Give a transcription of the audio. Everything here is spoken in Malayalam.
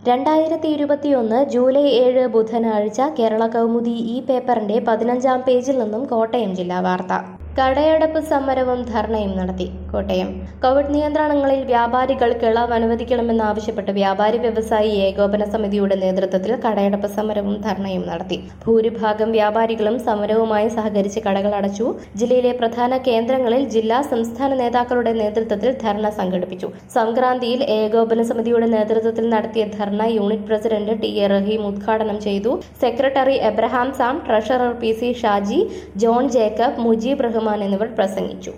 രണ്ടായിരത്തി ഇരുപത്തിയൊന്ന് ജൂലൈ ഏഴ് ബുധനാഴ്ച കേരള കൗമുദി ഈ പേപ്പറിന്റെ പതിനഞ്ചാം പേജിൽ നിന്നും കോട്ടയം ജില്ലാ വാർത്ത കടയടപ്പ് സമരവും ധർണയും നടത്തി കോട്ടയം കോവിഡ് നിയന്ത്രണങ്ങളിൽ വ്യാപാരികൾക്ക് ഇളവ് അനുവദിക്കണമെന്നാവശ്യപ്പെട്ട് വ്യാപാരി വ്യവസായി ഏകോപന സമിതിയുടെ നേതൃത്വത്തിൽ കടയടപ്പ് സമരവും ധർണയും നടത്തി ഭൂരിഭാഗം വ്യാപാരികളും സമരവുമായി സഹകരിച്ച് കടകൾ അടച്ചു ജില്ലയിലെ പ്രധാന കേന്ദ്രങ്ങളിൽ ജില്ലാ സംസ്ഥാന നേതാക്കളുടെ നേതൃത്വത്തിൽ ധർണ സംഘടിപ്പിച്ചു സംക്രാന്തിയിൽ ഏകോപന സമിതിയുടെ നേതൃത്വത്തിൽ നടത്തിയ ധർണ unit president T A Rahim ഉദ്ഘാടനം ചെയ്തു secretary Abraham Sam treasurer P C Shaji John Jacob Mujeeb Rahman എന്നിവർ പ്രസംഗിച്ചു